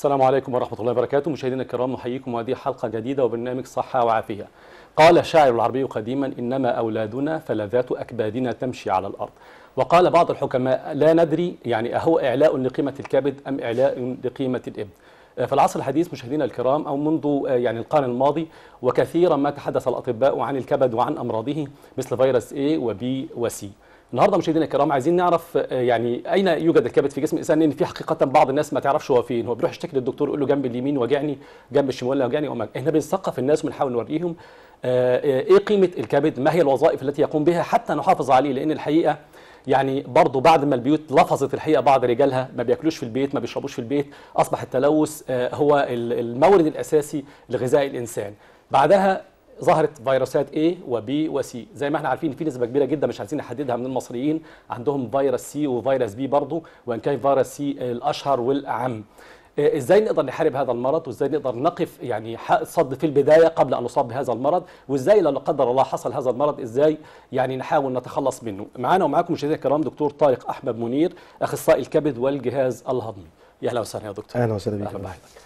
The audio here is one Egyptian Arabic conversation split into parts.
السلام عليكم ورحمة الله وبركاته مشاهدينا الكرام نحييكم وهذه حلقة جديدة وبرنامج صحة وعافية قال الشاعر العربي قديما إنما أولادنا فلذات أكبادنا تمشي على الأرض وقال بعض الحكماء لا ندري يعني أهو إعلاء لقيمة الكبد أم إعلاء لقيمة الإبن في العصر الحديث مشاهدينا الكرام أو منذ يعني القرن الماضي وكثيرا ما تحدث الأطباء عن الكبد وعن أمراضه مثل فيروس A و B و C النهارده مشاهدينا الكرام عايزين نعرف يعني اين يوجد الكبد في جسم الانسان لان في حقيقه بعض الناس ما تعرفش هو فين هو بيروح يشتكي للدكتور يقول له جنب اليمين وجعني جنب الشمال وجعني وما احنا بنثقف الناس وبنحاول نوريهم ايه قيمه الكبد ما هي الوظائف التي يقوم بها حتى نحافظ عليه لان الحقيقه يعني برضه بعد ما البيوت لفظت الحقيقه بعض رجالها ما بياكلوش في البيت ما بيشربوش في البيت اصبح التلوث هو المورد الاساسي لغذاء الانسان بعدها ظهرت فيروسات A و B و C زي ما احنا عارفين في نسبه كبيره جدا مش عايزين نحددها من المصريين عندهم فيروس C وفيروس B برضه وان كان فيروس C الاشهر والاعم ازاي نقدر نحارب هذا المرض وازاي نقدر نقف يعني صد في البدايه قبل ان نصاب بهذا المرض وازاي لو لا قدر الله حصل هذا المرض ازاي يعني نحاول نتخلص منه معانا ومعاكم مشاهدينا الكرام دكتور طارق احمد منير اخصائي الكبد والجهاز الهضمي يا اهلا وسهلا يا دكتور اهلا وسهلا بك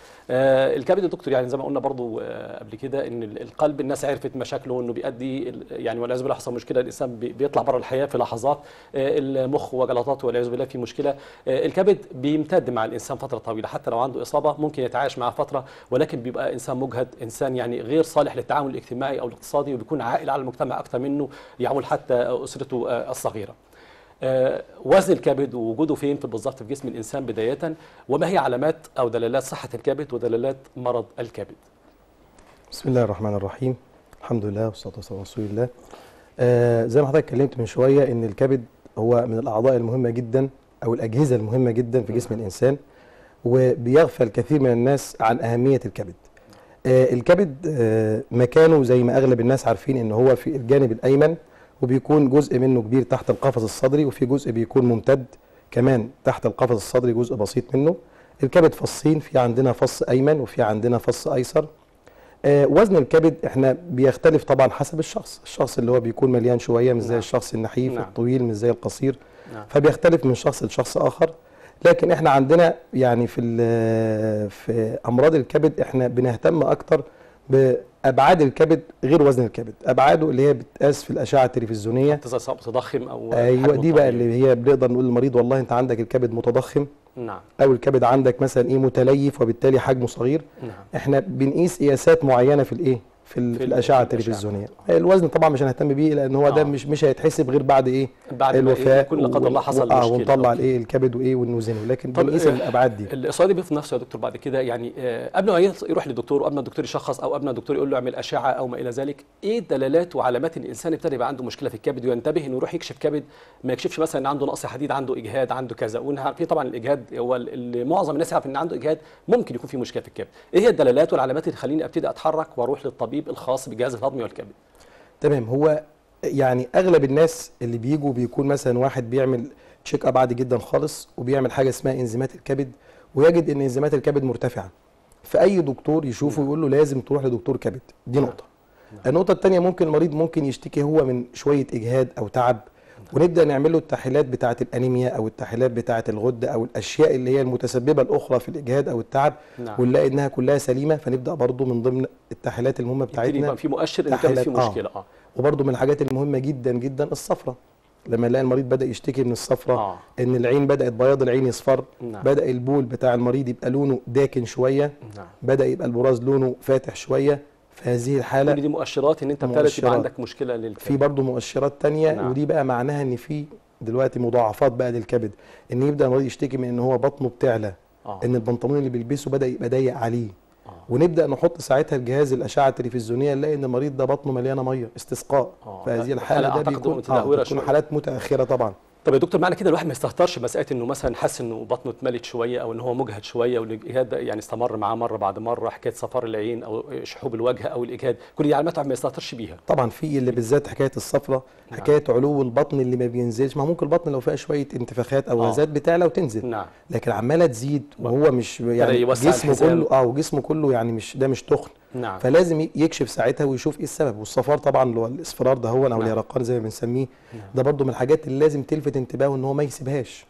آه الكبد يا دكتور يعني زي ما قلنا برضو آه قبل كده ان القلب الناس عرفت مشاكله انه بيؤدي يعني والعياذ بالله حصل مشكله الانسان بيطلع بره الحياه في لحظات آه المخ وجلطاته والعياذ بالله في مشكله آه الكبد بيمتد مع الانسان فتره طويله حتى لو عنده اصابه ممكن يتعايش معها فتره ولكن بيبقى انسان مجهد انسان يعني غير صالح للتعامل الاجتماعي او الاقتصادي وبيكون عائل على المجتمع اكثر منه يعول حتى اسرته آه الصغيره آه وزن الكبد ووجوده فين في بالظبط في جسم الانسان بدايه وما هي علامات او دلالات صحه الكبد ودلالات مرض الكبد بسم الله الرحمن الرحيم الحمد لله والصلاه والسلام على رسول الله آه زي ما حضرتك اتكلمت من شويه ان الكبد هو من الاعضاء المهمه جدا او الاجهزه المهمه جدا في جسم الانسان وبيغفل كثير من الناس عن اهميه الكبد آه الكبد آه مكانه زي ما اغلب الناس عارفين ان هو في الجانب الايمن وبيكون جزء منه كبير تحت القفص الصدري وفي جزء بيكون ممتد كمان تحت القفص الصدري جزء بسيط منه الكبد فصين في عندنا فص ايمن وفي عندنا فص ايسر آه وزن الكبد احنا بيختلف طبعا حسب الشخص الشخص اللي هو بيكون مليان شويه مش زي نعم. الشخص النحيف نعم. الطويل مش زي القصير نعم. فبيختلف من شخص لشخص اخر لكن احنا عندنا يعني في في امراض الكبد احنا بنهتم اكتر بابعاد الكبد غير وزن الكبد ابعاده اللي هي بتقاس في الاشعه التلفزيونيه تضخم او ايوه دي بقى اللي هي بنقدر نقول للمريض والله انت عندك الكبد متضخم نعم او الكبد عندك مثلا ايه متليف وبالتالي حجمه صغير نعم احنا بنقيس قياسات معينه في الايه في, في الاشعه التلفزيونيه الوزن طبعا مش هنهتم بيه لان هو آه. ده مش مش هيتحسب غير بعد ايه بعد الوفاه يكون لا قدر الله حصل اه ونطلع الايه الكبد وايه ونوزنه لكن بنقيس الابعاد دي الاصابه دي في نفسه يا دكتور بعد كده يعني آه قبل ما يروح للدكتور وقبل ما الدكتور يشخص او قبل ما الدكتور يقول له اعمل اشعه او ما الى ذلك ايه الدلالات وعلامات ان الانسان ابتدى يبقى عنده مشكله في الكبد وينتبه انه يروح يكشف كبد ما يكشفش مثلا ان عنده نقص حديد عنده اجهاد عنده كذا في طبعا الاجهاد هو اللي معظم الناس يعرف ان عنده اجهاد ممكن يكون في مشكله في الكبد ايه هي الدلالات والعلامات اللي تخليني ابتدي اتحرك واروح للطبيب الخاص بجهاز الهضمي والكبد تمام هو يعني اغلب الناس اللي بيجوا بيكون مثلا واحد بيعمل تشيك اب عادي جدا خالص وبيعمل حاجه اسمها انزيمات الكبد ويجد ان انزيمات الكبد مرتفعه فاي دكتور يشوفه يقول له لازم تروح لدكتور كبد دي نقطه النقطه الثانيه ممكن المريض ممكن يشتكي هو من شويه اجهاد او تعب ونبدا نعمل له التحليلات بتاعه الانيميا او التحليلات بتاعه الغده او الاشياء اللي هي المتسببه الاخرى في الاجهاد او التعب نعم. ونلاقي انها كلها سليمه فنبدا برضو من ضمن التحليلات المهمه بتاعتنا يبقى في مؤشر ان كان في مشكله اه, آه. وبرضو من الحاجات المهمه جدا جدا الصفرة لما نلاقي المريض بدا يشتكي من الصفرة آه. ان العين بدات بياض العين يصفر نعم. بدا البول بتاع المريض يبقى لونه داكن شويه نعم. بدا يبقى البراز لونه فاتح شويه في هذه الحاله كل دي مؤشرات ان انت ابتدت يبقى عندك مشكله للكبد في برضو مؤشرات تانية نعم. ودي بقى معناها ان في دلوقتي مضاعفات بقى للكبد ان يبدا المريض يشتكي من ان هو بطنه بتعلى آه. ان البنطلون اللي بيلبسه بدا يبقى ضيق عليه آه. ونبدا نحط ساعتها الجهاز الاشعه التلفزيونيه نلاقي ان المريض ده بطنه مليانه ميه استسقاء آه. فهذه الحاله ده أعتقد بيكون متدهورة بتكون شوية. حالات متاخره طبعا طب يا دكتور معنى كده الواحد ما يستهترش مساله انه مثلا حس انه بطنه اتملت شويه او ان هو مجهد شويه والاجهاد ده يعني استمر معاه مره بعد مره حكايه صفار العين او شحوب الوجه او الاجهاد كل دي علامات الواحد ما يستهترش بيها طبعا في اللي بالذات حكايه الصفرة نعم. حكايه علو البطن اللي ما بينزلش ما هو ممكن البطن لو فيها شويه انتفاخات او آه. غازات بتعلى وتنزل نعم لكن عماله تزيد وهو مش يعني يوسع جسمه الحزام. كله اه وجسمه كله يعني مش ده مش تخن نعم فلازم يكشف ساعتها ويشوف ايه السبب والصفار طبعا اللي هو الاصفرار ده هو او نعم. اليرقان زي ما بنسميه نعم. ده برضو من الحاجات اللي لازم تلفت انتباهه ان هو ما يسيبهاش اه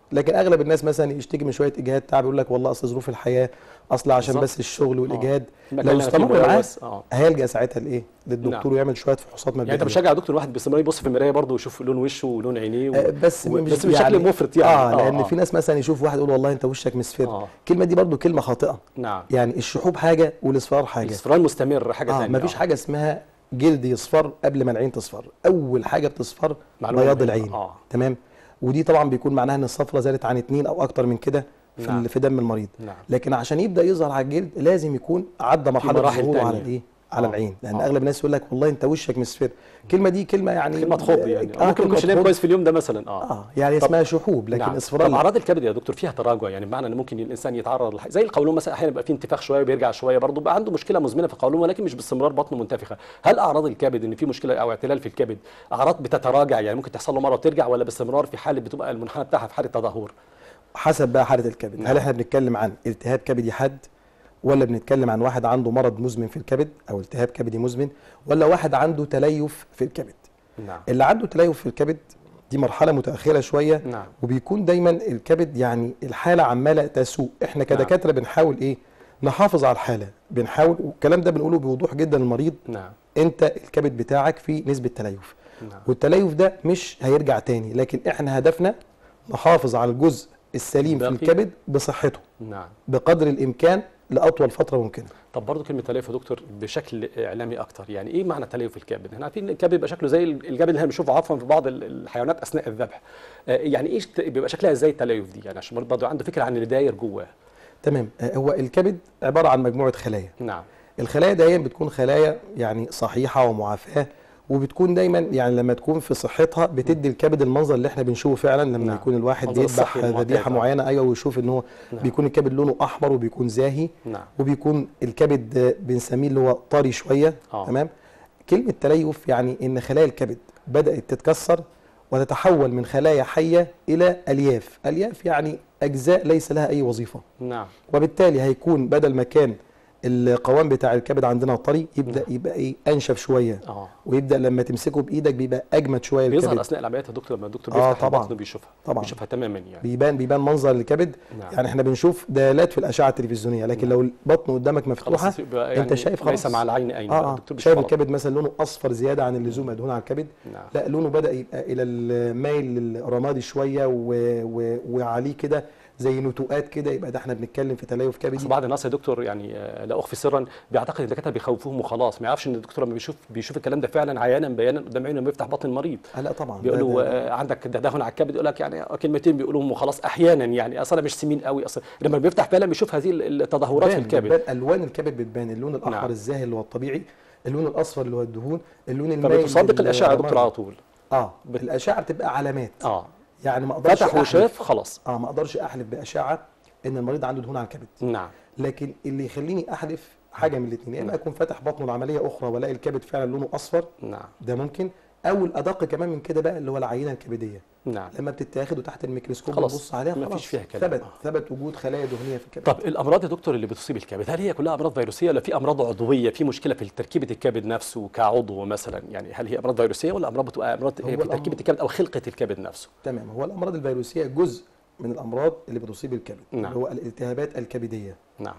لكن اغلب الناس مثلا يشتكي من شويه اجهاد تعب يقول لك والله اصل ظروف الحياه اصل عشان بالظبط. بس الشغل والاجهاد المكان لو اللي أنا فيه استمر معاه ملوث. اه هيلجا ساعتها لايه للدكتور ويعمل شويه فحوصات مبدئيه يعني انت بتشجع يا دكتور الواحد باستمرار يبص في المرايه برضه ويشوف لون وشه ولون عينيه و... آه، بس و- مش بس بشكل مفرط يعني اه لان في ناس مثلا يشوف واحد يقول والله انت وشك مصفر آه. الكلمه دي برضو كلمه خاطئه نعم يعني الشحوب حاجه والاصفرار حاجه الاصفرار مستمر حاجه اه ثانيه مفيش حاجه اسمها جلد يصفر قبل ما العين تصفر اول حاجه بتصفر معلومة بياض مهمة. العين آه. تمام ودي طبعا بيكون معناها ان الصفرة زادت عن اتنين او اكتر من كده في نعم. ال- في دم المريض نعم. لكن عشان يبدا يظهر على الجلد لازم يكون عدى مرحله مراحل ظهوره على تانية. الايه على آه. العين لان آه. اغلب الناس يقول لك والله انت وشك مصفر الكلمه دي كلمه يعني كلمه تخض يعني آه ممكن ما كلمة يكونش نايم تخض. كويس في اليوم ده مثلا اه اه يعني طب- اسمها شحوب لكن نعم. اصفرار طب لا. اعراض الكبد يا دكتور فيها تراجع يعني بمعنى ان ممكن الانسان يتعرض لح... زي القولون مثلا احيانا يبقى فيه انتفاخ شويه وبيرجع شويه برضه بقى عنده مشكله مزمنه في القولون ولكن مش باستمرار بطنه منتفخه هل اعراض الكبد ان في مشكله او اعتلال في الكبد اعراض بتتراجع يعني ممكن تحصل له مره وترجع ولا باستمرار في حاله بتبقى المنحنى بتاعها في حاله تدهور حسب بقى حاله الكبد نعم. هل احنا بنتكلم عن التهاب كبدي حاد ولا بنتكلم عن واحد عنده مرض مزمن في الكبد او التهاب كبدي مزمن ولا واحد عنده تليف في الكبد نعم اللي عنده تليف في الكبد دي مرحله متاخره شويه نعم وبيكون دايما الكبد يعني الحاله عماله تسوء احنا كدكاتره بنحاول ايه نحافظ على الحاله بنحاول والكلام ده بنقوله بوضوح جدا للمريض نعم انت الكبد بتاعك فيه نسبه تليف نعم والتليف ده مش هيرجع تاني لكن احنا هدفنا نحافظ على الجزء السليم في باقي. الكبد بصحته نعم بقدر الامكان لاطول فتره ممكنه طب برضه كلمه تليف يا دكتور بشكل اعلامي اكتر يعني ايه معنى تليف في الكبد احنا عارفين ان الكبد بيبقى شكله زي الجبل اللي احنا بنشوفه عفوا في بعض ال- الحيوانات اثناء الذبح آه، يعني ايش ت- بيبقى شكلها ازاي التليف دي يعني عشان برضه عنده فكره عن اللي داير جواه تمام آه، هو الكبد عباره عن مجموعه خلايا نعم الخلايا دايما بتكون خلايا يعني صحيحه ومعافاه وبتكون دايما يعني لما تكون في صحتها بتدي الكبد المنظر اللي احنا بنشوفه فعلا لما نعم. يكون الواحد المنظر بيذبح الصحي المعتاد. ذبيحه معينه ايوه ويشوف ان هو نعم. بيكون الكبد لونه احمر وبيكون زاهي نعم وبيكون الكبد آه، بنسميه اللي هو طري شويه آه. تمام كلمه تليف يعني ان خلايا الكبد بدات تتكسر وتتحول من خلايا حيه الى الياف الياف يعني اجزاء ليس لها اي وظيفه نعم وبالتالي هيكون بدل ما كان القوام بتاع الكبد عندنا طري يبدا نعم. يبقى ايه انشف شويه اه ويبدا لما تمسكه بايدك بيبقى اجمد شويه بيظهر الكبد اثناء العمليات يا دكتور لما الدكتور آه، بيفتح طبعاً. بطنه بيشوفها طبعاً. بيشوفها تماما يعني بيبان بيبان منظر الكبد نعم. يعني احنا بنشوف دلالات في الاشعه التلفزيونيه لكن لو البطن قدامك مفتوحه خلاص يبقى يعني انت شايف خلاص ليس مع العين اين اه, آه الدكتور شايف بيشوفها. الكبد مثلا لونه اصفر زياده عن اللزوم مدهون على الكبد نعم لا لونه بدا يبقى الى المايل للرمادي شويه و... و... وعليه كده زي نتوءات كده يبقى ده احنا بنتكلم في تليف كبدي بس بعض الناس يا دكتور يعني آه، لا اخفي سرا بيعتقد الدكاتره بيخوفوهم وخلاص ما يعرفش ان الدكتور لما بيشوف بيشوف الكلام ده فعلا عيانا بيانا قدام عينه لما يفتح بطن المريض آه لا طبعا بيقول ده- له ده- آه، عندك تدهن على الكبد يقول لك يعني كلمتين بيقولوهم وخلاص احيانا يعني اصلا مش سمين قوي اصلا لما بيفتح فعلا بيشوف هذه التدهورات في بتبان- الكبد بتبان الوان الكبد بتبان اللون الاحمر نعم. الزاهي اللي هو الطبيعي اللون الاصفر اللي هو الدهون اللون المايل فبتصدق الاشعه يا دكتور للرمادي. على طول اه بت- الاشعه بتبقى علامات اه يعني ما اقدرش فتح أحلف- وشاف خلاص اه ما اقدرش احلف باشعه ان المريض عنده دهون على الكبد نعم لكن اللي يخليني احلف حاجه من الاثنين يا اما نعم. اكون فاتح بطنه العمليه اخرى والاقي الكبد فعلا لونه اصفر نعم ده ممكن او الادق كمان من كده بقى اللي هو العينه الكبديه نعم لما بتتاخد وتحت الميكروسكوب خلاص، ونبص عليها مفيش خلاص فيها كلام. ثبت آه. ثبت وجود خلايا دهنيه في الكبد طب الامراض يا دكتور اللي بتصيب الكبد هل هي كلها امراض فيروسيه ولا في امراض عضويه في مشكله في تركيبه الكبد نفسه كعضو مثلا يعني هل هي امراض فيروسيه ولا امراض بتبقى امراض هو في الأمر- تركيبه الكبد او خلقه الكبد نفسه تمام هو الامراض الفيروسيه جزء من الامراض اللي بتصيب الكبد نعم. اللي هو الالتهابات الكبديه نعم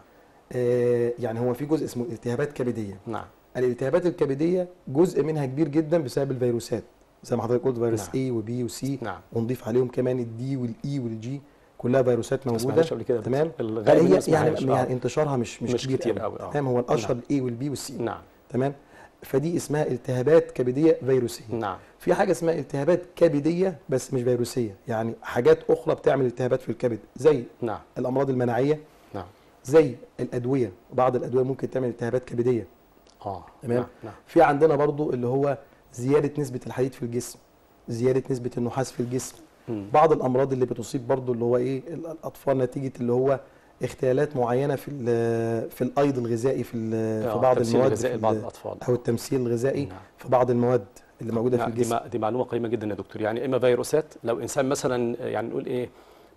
آه يعني هو في جزء اسمه التهابات كبديه نعم الالتهابات الكبديه جزء منها كبير جدا بسبب الفيروسات زي ما حضرتك قلت فيروس نعم. اي وبي وسي نعم ونضيف عليهم كمان الدي والاي والجي كلها فيروسات ما موجوده سمعناش قبل كده تمام الغالب هي ما يعني سمعناش. آه. يعني انتشارها مش مش, مش كبير, كتير قوي. قوي، آه. تمام هو الاشهر نعم. الاي والبي والسي نعم تمام فدي اسمها التهابات كبديه فيروسيه نعم في حاجه اسمها التهابات كبديه بس مش فيروسيه يعني حاجات اخرى بتعمل التهابات في الكبد زي نعم الامراض المناعيه نعم زي الادويه بعض الادويه ممكن تعمل التهابات كبديه اه تمام. نعم. نعم في عندنا برضو اللي هو زياده نسبه الحديد في الجسم زياده نسبه النحاس في الجسم مم. بعض الامراض اللي بتصيب برضو اللي هو ايه ال- الاطفال نتيجه اللي هو اختلالات معينه في ال- في الايض الغذائي في ال- في آه، بعض تمثيل المواد الغذائي في لبعض ال- الاطفال او التمثيل الغذائي نعم. في بعض المواد اللي موجوده في نعم، دي, الجسم ما- دي معلومه قيمه جدا يا دكتور يعني اما فيروسات لو انسان مثلا يعني نقول ايه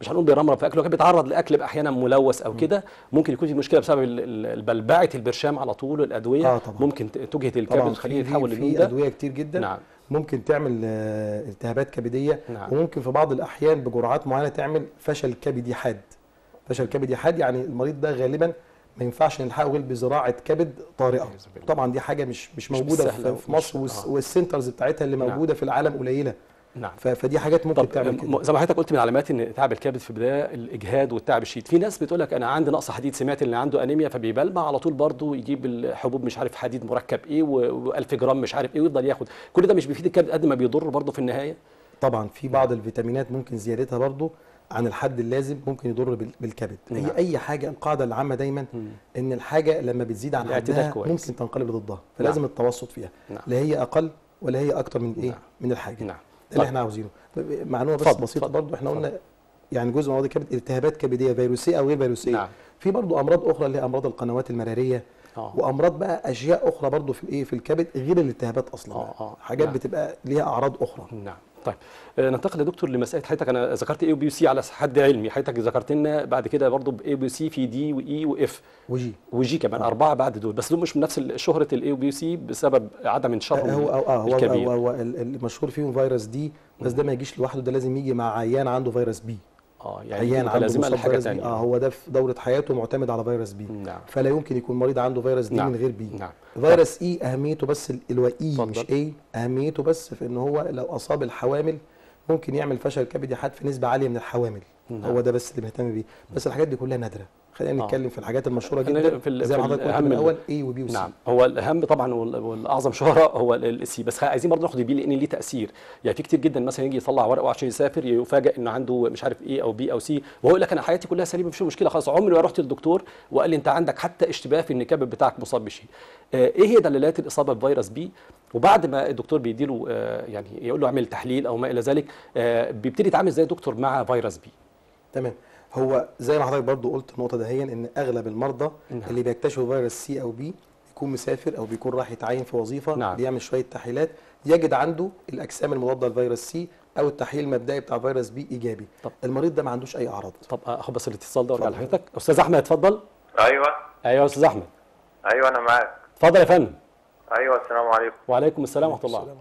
مش هنقول بيرمرم في اكله كان بيتعرض لاكل احيانا ملوث او كده ممكن يكون في مشكله بسبب ال- ال- البلبعه البرشام على طول الادويه آه طبعاً. ممكن ت- تجهد الكبد طبعا وتخليه في يتحول في, للون في ده ادويه كتير جدا نعم ممكن تعمل آه، التهابات كبديه نعم. وممكن في بعض الاحيان بجرعات معينه تعمل فشل كبدي حاد فشل كبدي حاد يعني المريض ده غالبا ما ينفعش نلحقه غير بزراعه كبد طارئه أعوذ بالله. طبعا دي حاجه مش مش مش موجوده سهلة في, في ومش- مصر والس- آه. والسنترز بتاعتها اللي نعم. موجوده في العالم قليله نعم ف- فدي حاجات ممكن طب تعمل كده م- زي ما حضرتك قلت من علامات ان تعب الكبد في البدايه الاجهاد والتعب الشديد في ناس بتقول لك انا عندي نقص حديد سمعت ان عنده انيميا فبيبلبع على طول برضه يجيب الحبوب مش عارف حديد مركب ايه و1000 جرام مش عارف ايه ويفضل ياخد كل ده مش بيفيد الكبد قد ما بيضر برضه في النهايه طبعا في بعض الفيتامينات ممكن زيادتها برضو عن الحد اللازم ممكن يضر بال- بالكبد نعم. هي اي حاجه القاعده العامه دايما مم. ان الحاجه لما بتزيد عن الاعتدال حدها كويس. ممكن تنقلب ضدها فلازم التوسط فيها نعم. لا هي اقل ولا هي اكتر من ايه نعم. من الحاجه نعم ده طيب. اللي احنا عاوزينه معلومه بس اتفضل، بسيطه اتفضل، برضو احنا اتفضل. قلنا يعني جزء من امراض الكبد التهابات كبديه فيروسيه او غير فيروسيه نعم في برضو امراض اخرى اللي هي امراض القنوات المراريه اه وامراض بقى اشياء اخرى برضو في الايه في الكبد غير الالتهابات اصلا آه، آه، حاجات نعم. بتبقى ليها اعراض اخرى نعم طيب آه، ننتقل يا دكتور لمساله حضرتك انا ذكرت اي وبي وسي على حد علمي حضرتك ذكرت لنا بعد كده برضه باي وبي سي في دي واي واف وجي وجي كمان آه. اربعه بعد دول بس دول مش من نفس ال- شهره الاي وبي سي بسبب عدم انتشارهم هو هو اه هو, الكبير. هو, هو ال- المشهور فيهم فيروس دي بس ده ما يجيش لوحده ده لازم يجي مع عيان عنده فيروس بي اه يعني عيان عنده لازم مصاب لحاجه فيروس بي ثانيه اه هو ده في دوره حياته معتمد على فيروس بي نعم فلا يمكن يكون مريض عنده فيروس دي نعم. من غير بي نعم فيروس اي اهميته بس ال- اللي هو اي اتفضل. مش اي اهميته بس في ان هو لو اصاب الحوامل ممكن يعمل فشل كبدي حاد في نسبه عاليه من الحوامل نعم. هو ده بس اللي بنهتم بيه بس الحاجات دي كلها نادره خلينا آه. نتكلم في الحاجات المشهوره خلينا جدا في ال- زي في ما حضرتك قلت الأهم من ال- الاول اي وبي وسي نعم هو الاهم طبعا وال- والاعظم شهره هو السي بس عايزين برضه ناخد البي لان ليه تاثير يعني في كتير جدا مثلا يجي يطلع ورقه عشان يسافر يفاجئ انه عنده مش عارف ايه او بي او سي وهو يقول لك انا حياتي كلها سليمه مفيش مشكله خلاص عمري ما رحت للدكتور وقال لي انت عندك حتى اشتباه في ان الكبد بتاعك مصاب بشيء آه، ايه هي دلالات الاصابه بفيروس بي وبعد ما الدكتور بيديله آه، يعني يقول له اعمل تحليل او ما الى ذلك آه، بيبتدي يتعامل ازاي دكتور مع فيروس بي تمام هو زي ما حضرتك برضو قلت النقطه دهيا ان اغلب المرضى نعم. اللي بيكتشفوا فيروس سي او بي يكون مسافر او بيكون راح يتعين في وظيفه نعم. بيعمل شويه تحليلات يجد عنده الاجسام المضاده لفيروس سي او التحليل المبدئي بتاع فيروس بي ايجابي طب. المريض ده ما عندوش اي اعراض طب اخد بس الاتصال ده وارجع اتفضل. لحضرتك استاذ احمد اتفضل ايوه ايوه يا استاذ احمد ايوه انا معاك اتفضل يا فندم ايوه السلام عليكم وعليكم السلام ورحمه الله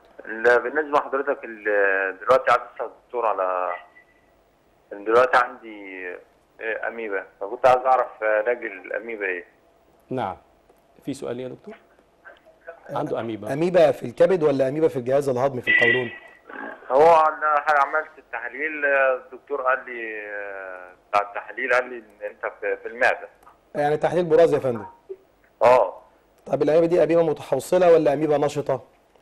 ال- بالنسبه لحضرتك ال- دلوقتي عايز اسال الدكتور على إن دلوقتي عندي آه، اميبا فكنت عايز اعرف علاج الاميبا ايه نعم في سؤال يا دكتور عنده اميبا اميبا في الكبد ولا اميبا في الجهاز الهضمي في القولون هو انا عملت التحليل آه، الدكتور قال لي آه، بتاع التحليل قال لي ان انت في في المعده يعني تحليل براز يا فندم اه طب الاميبا دي اميبا متحوصله ولا اميبا نشطه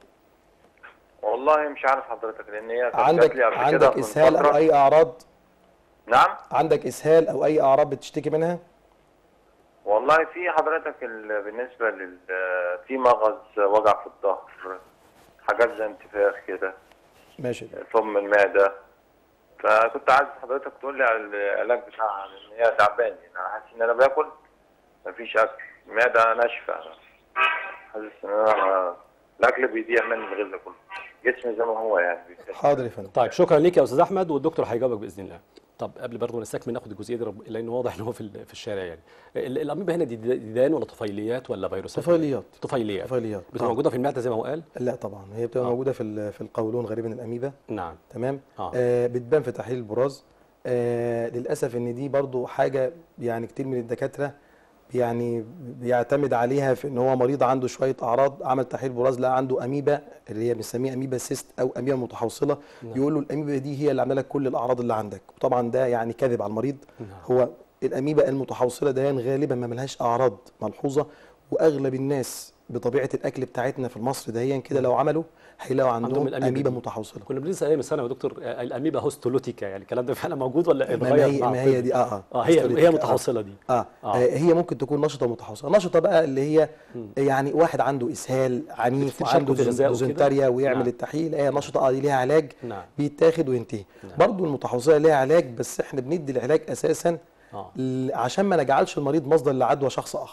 والله مش عارف حضرتك لان هي كانت جات عندك لي قبل كده عندك من اسهال فترة. او اي اعراض نعم عندك اسهال او اي اعراض بتشتكي منها والله في حضرتك ال- بالنسبة لل في مغص وجع في الظهر حاجات زي انتفاخ كده ماشي ثم المعدة فكنت عايز حضرتك تقول لي على العلاج بتاعها لأن هي تعباني أنا حاسس إن أنا باكل مفيش أكل المعدة ناشفة حاسس إن أنا الأكل بيضيع مني الغذاء كله جسمي زي ما هو يعني بيتكلم. حاضر يا فندم طيب شكرا ليك يا استاذ احمد والدكتور هيجاوبك باذن الله طب قبل برضه نستكمل ناخد الجزئيه دي رب- لانه واضح ان هو في ال- في الشارع يعني ال- الاميبا هنا دي ديدان ولا طفيليات ولا فيروسات طفيليات طفيليات طفيليات بتبقى آه. موجوده في المعده زي ما هو قال لا طبعا هي بتبقى آه. موجوده في ال- في القولون غالبا الاميبا نعم تمام آه. آه بتبان في تحليل البراز آه للاسف ان دي برضو حاجه يعني كتير من الدكاتره يعني بيعتمد عليها في ان هو مريض عنده شويه اعراض عمل تحليل براز لقى عنده اميبا اللي هي بنسميها اميبا سيست او اميبا متحوصله نعم. يقول له الاميبا دي هي اللي عامله لك كل الاعراض اللي عندك وطبعا ده يعني كذب على المريض نعم. هو الاميبا المتحوصله ده غالبا ما ملهاش اعراض ملحوظه واغلب الناس بطبيعه الاكل بتاعتنا في مصر دهيا كده لو عملوا هيلاقوا عندهم عندهم الأميبا اميبا دي. متحوصله كنا بننسى ايام السنه يا دكتور آه، الاميبا هوستولوتيكا يعني الكلام ده فعلا موجود ولا ما اتغير هي مع ما هي الطب؟ دي اه اه اه هي هيستوليتيك، هي آه. متحوصله دي آه. آه. آه. هي ممكن تكون نشطه ومتحوصله نشطه بقى اللي هي يعني واحد عنده اسهال عنيف بتشكل وعنده في غذائه وكده؟ دوزنتاريا ويعمل نعم. التحليل هي نشطه اه دي ليها علاج نعم بيتاخد وينتهي نعم. برضو المتحوصله ليها علاج بس احنا بندي العلاج اساسا اه ل- عشان ما نجعلش المريض مصدر لعدوى شخص اخر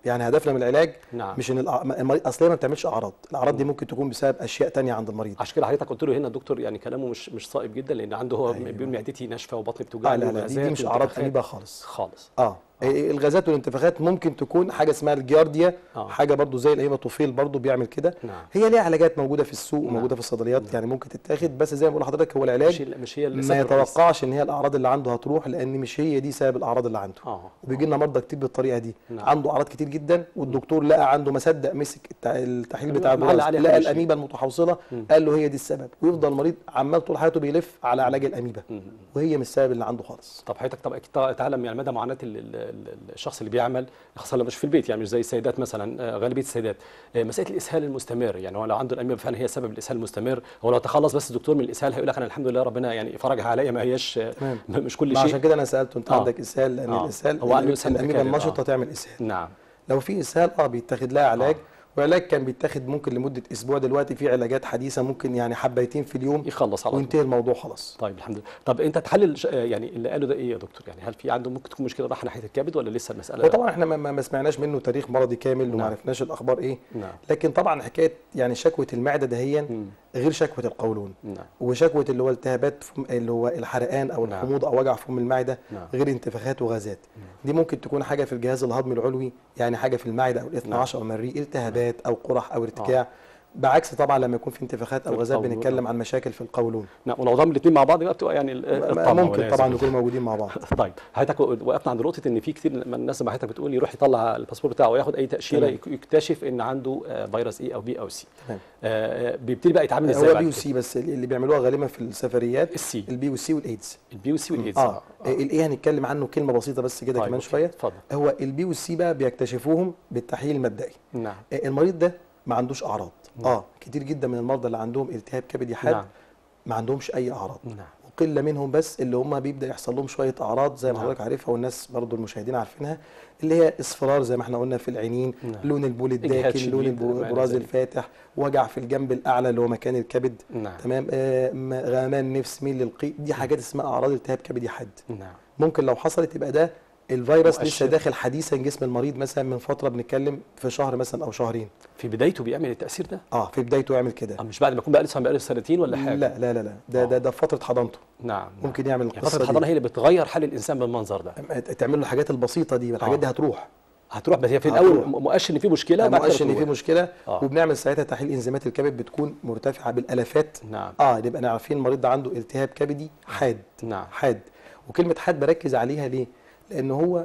يعني هدفنا من العلاج نعم. مش ان الأع- المريض اصلا ما بتعملش اعراض الاعراض دي ممكن تكون بسبب اشياء تانية عند المريض عشان كده حضرتك قلت له هنا الدكتور يعني كلامه مش مش صائب جدا لان عنده هو أيوة. بيقول معدتي ناشفه وبطني اه بتوجعني لا لا دي, وغازات دي مش اعراض وانتفاخات. اميبا خالص خالص اه إيه، الغازات والانتفاخات ممكن تكون حاجه اسمها الجيارديا آه. حاجه برضو زي الاميبا طفيل برضو بيعمل كده نعم. هي ليها علاجات موجوده في السوق نعم. وموجوده في الصيدليات يعني ممكن تتاخد بس زي ما بقول لحضرتك هو العلاج مش مش هي السبب ما الرئيسي. يتوقعش ان هي الاعراض اللي عنده هتروح لان مش هي دي سبب الاعراض اللي عنده اه وبيجي لنا مرضى كتير بالطريقه دي نعم. عنده اعراض كتير جدا والدكتور لقى عنده مصدق مسك التع- التحليل بتاع معلق البراز عليه لقى حاجة شيء. الاميبا المتحوصله مم. قال له هي دي السبب ويفضل المريض عمال طول حياته بيلف على علاج الاميبا مم. وهي مش السبب اللي عنده خالص طب حضرتك طب اكيد تعلم يعني مدى معاناه ال- ال- ال- الشخص اللي بيعمل خاصه لو مش في البيت يعني مش زي السيدات مثلا آه، غالبيه السيدات آه، مساله الاسهال المستمر يعني هو لو عنده الاميبا فعلا هي سبب الاسهال المستمر هو لو تخلص بس الدكتور من الاسهال هيقول لك انا الحمد لله ربنا يعني فرجها عليا ما هياش آه، تمام. مش كل ما عشان شيء كده انا سالته انت آه. عندك اسهال لان آه. الاسهال هو عنده إسهال الاميبا متكرر، النشطه آه. تعمل اسهال نعم لو في اسهال اه بيتاخد لها علاج وعلاج كان بيتاخد ممكن لمده اسبوع دلوقتي في علاجات حديثه ممكن يعني حبيتين في اليوم يخلص على طول وينتهي الموضوع خلاص طيب الحمد لله طب انت تحلل ش- آه، يعني اللي قاله ده ايه يا دكتور يعني هل في عنده ممكن تكون مشكله راح ناحيه الكبد ولا لسه المساله وطبعا احنا ما- ما ما سمعناش منه تاريخ مرضي كامل وما نعم. عرفناش الاخبار ايه نعم لكن طبعا حكايه يعني شكوى المعده دهيا مم. غير شكوى القولون نعم وشكوى اللي هو التهابات فم اللي هو الحرقان او نعم. الحموضه او وجع فم المعده نعم. غير انتفاخات وغازات دي ممكن تكون حاجه في الجهاز الهضمي العلوي يعني حاجه في المعده او الاثنى نعم. عشر او المريء التهابات او قرح او ارتجاع بعكس طبعا لما يكون في انتفاخات او في غازات القولون، بنتكلم آه. عن مشاكل في القولون نعم ولو ضم الاثنين مع بعض يبقى بتبقى يعني ال- الطمع ممكن والعياذ طبعا بالله. يكونوا موجودين مع بعض طيب حضرتك وقفنا عند نقطه ان في كتير من الناس زي ما حضرتك بتقول يروح يطلع الباسبور بتاعه وياخد اي تاشيره تمام. يك- يكتشف ان عنده آه، فيروس اي او بي او سي تمام آه، بيبتدي بقى يتعامل ازاي هو بعد بي كده؟ وسي بس اللي بيعملوها غالبا في السفريات السي البي والسي والايدز البي والسي والايدز اه الايه هنتكلم عنه كلمه بسيطه بس كده طيب، كمان أوكي. شويه اتفضل هو البي والسي بقى بيكتشفوهم بالتحليل المبدئي نعم آه، المريض ده ما عندوش اعراض نعم. اه كتير جدا من المرضى اللي عندهم التهاب كبدي حاد نعم ما عندهمش اي اعراض نعم وقله منهم بس اللي هم بيبدا يحصل لهم شويه اعراض زي ما نعم. حضرتك عارفها والناس برضو المشاهدين عارفينها اللي هي اصفرار زي ما احنا قلنا في العينين نعم. لون البول إجهاد الداكن لون شديد، البو- ما إلى البراز ذلك. الفاتح وجع في الجنب الاعلى اللي هو مكان الكبد نعم تمام آه م- غمان نفس ميل للقيء دي حاجات اسمها اعراض التهاب كبدي حاد نعم ممكن لو حصلت يبقى ده الفيروس لسه مؤشر. داخل حديثا جسم المريض مثلا من فتره بنتكلم في شهر مثلا او شهرين في بدايته بيعمل التاثير ده اه في بدايته يعمل كده آه، مش بعد ما يكون بقى لسه بقى له سنتين ولا حاجه لا لا لا لا ده آه. ده ده في فتره حضانته نعم ممكن يعمل يعني القصه فتره دي الحضانه هي اللي بتغير حال الانسان بالمنظر ده تعمل له الحاجات البسيطه دي الحاجات آه. دي هتروح هتروح بس هي في هتروح. الاول م- مؤشر ان في مشكله وبعد كده مؤشر ان في بتروح. مشكله آه. وبنعمل ساعتها تحليل انزيمات الكبد بتكون مرتفعه بالالافات نعم اه نبقى عارفين المريض ده عنده التهاب كبدي حاد نعم حاد وكلمه حاد بركز عليها ليه لان هو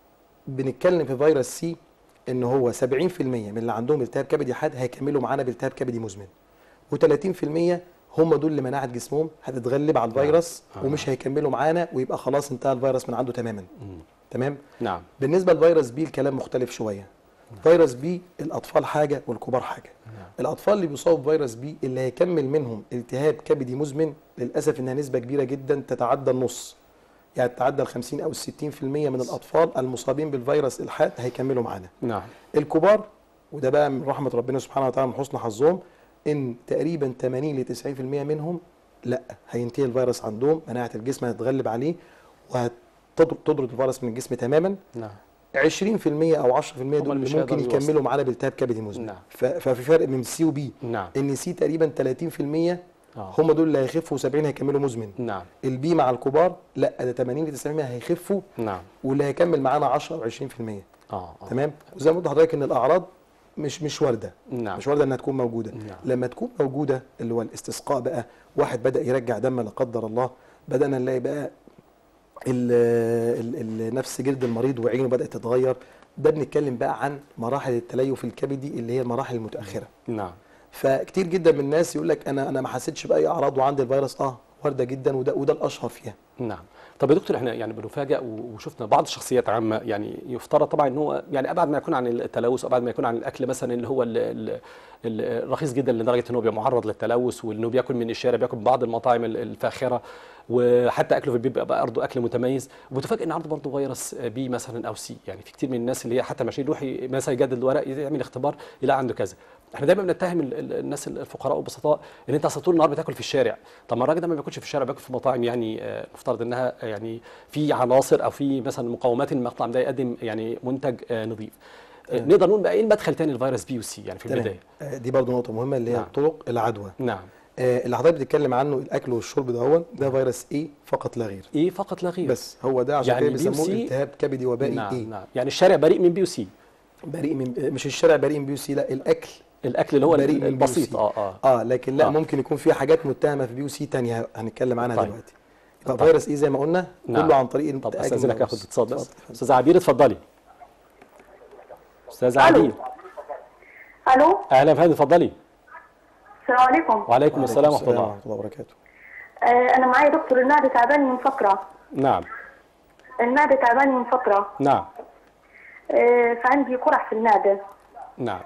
بنتكلم في فيروس سي ان هو 70% من اللي عندهم التهاب كبدي حاد هيكملوا معانا بالتهاب كبدي مزمن و30% هم دول اللي مناعه جسمهم هتتغلب على الفيروس آه. ومش هيكملوا معانا ويبقى خلاص انتهى الفيروس من عنده تماما مم. تمام نعم بالنسبه لفيروس بي الكلام مختلف شويه فيروس بي الاطفال حاجه والكبار حاجه نعم. الاطفال اللي بيصابوا بفيروس بي اللي هيكمل منهم التهاب كبدي مزمن للاسف انها نسبه كبيره جدا تتعدى النص يعني تتعدى ال 50 او ال 60% من الاطفال المصابين بالفيروس الحاد هيكملوا معانا نعم الكبار وده بقى من رحمه ربنا سبحانه وتعالى من حسن حظهم ان تقريبا 80 ل 90% منهم لا هينتهي الفيروس عندهم مناعه الجسم هتتغلب عليه وهتطرد الفيروس من الجسم تماما نعم 20% او 10% اللي دول مش اللي ممكن هيقدروا يكملوا معانا بالتهاب كبدي مزمن نعم. ف- ففي فرق من سي وبي نعم ان سي تقريبا 30% آه. هم دول اللي هيخفوا و70 هيكملوا مزمن نعم البي مع الكبار لا ده 80 ل 90% هيخفوا نعم واللي هيكمل معانا 10 او 20% اه آه. تمام وزي ما قلت لحضرتك ان الاعراض مش مش وارده نعم مش وارده انها تكون موجوده نعم. لما تكون موجوده اللي هو الاستسقاء بقى واحد بدا يرجع دم لا قدر الله بدانا نلاقي بقى ال- ال- ال- نفس جلد المريض وعينه بدات تتغير ده بنتكلم بقى عن مراحل التليف الكبدي اللي هي المراحل المتاخره نعم فكتير جدا من الناس يقول لك انا انا ما حسيتش باي اعراض وعندي الفيروس اه وارده جدا وده وده الاشهر فيها نعم طب يا دكتور احنا يعني بنفاجئ و- وشفنا بعض الشخصيات عامه يعني يفترض طبعا ان هو يعني ابعد ما يكون عن التلوث ابعد ما يكون عن الاكل مثلا اللي هو ال- ال- ال- الرخيص جدا لدرجه ان هو بيبقى معرض للتلوث وانه بياكل من الشارع بياكل من بعض المطاعم ال- الفاخره وحتى اكله في البيت بيبقى برضه اكل متميز وبتفاجئ ان عنده برضه فيروس بي مثلا او سي يعني في كتير من الناس اللي هي حتى ماشيين يروح ي- مثلا يجدد الورق يعمل اختبار يلاقي عنده كذا احنا دايما بنتهم ال- ال- الناس الفقراء والبسطاء ان انت اصل طول النهار بتاكل في الشارع طب ما الراجل ده ما بياكلش في الشارع بياكل في مطاعم يعني آه، مفترض انها يعني في عناصر او في مثلا مقومات ان المطعم ده يقدم يعني منتج آه، نظيف آه، نقدر نقول بقى ايه المدخل تاني لفيروس بي وسي يعني في تمام البدايه آه، دي برضو نقطه مهمه اللي هي نعم. طرق العدوى نعم آه، اللي حضرتك بتتكلم عنه الاكل والشرب ده هو ده فيروس ايه فقط لا غير ايه فقط لا غير بس هو ده عشان يعني كده بيسموه BUC التهاب كبدي وبائي نعم ايه نعم يعني الشارع بريء من بي وسي بريء من مش الشارع بريء من بي سي لا الاكل الاكل اللي هو بريء من البسيط BUC. اه اه اه لكن لا آه. آه. ممكن يكون في حاجات متهمه في بي سي تانية هنتكلم عنها طيب. طيب. دلوقتي يبقى طيب. فيروس ايه زي ما قلنا نعم. كله عن طريق طب التأكل استاذنك من اخد الفيروس. اتصال بس اتفضل. استاذ عبير اتفضلي استاذ ألو. عبير الو اهلا فندم اتفضلي السلام عليكم وعليكم وعليكم السلام ورحمه الله ورحمه الله وبركاته آه انا معايا دكتور المعده تعباني من فتره نعم المعده تعباني من فتره نعم آه فعندي قرح في المعده نعم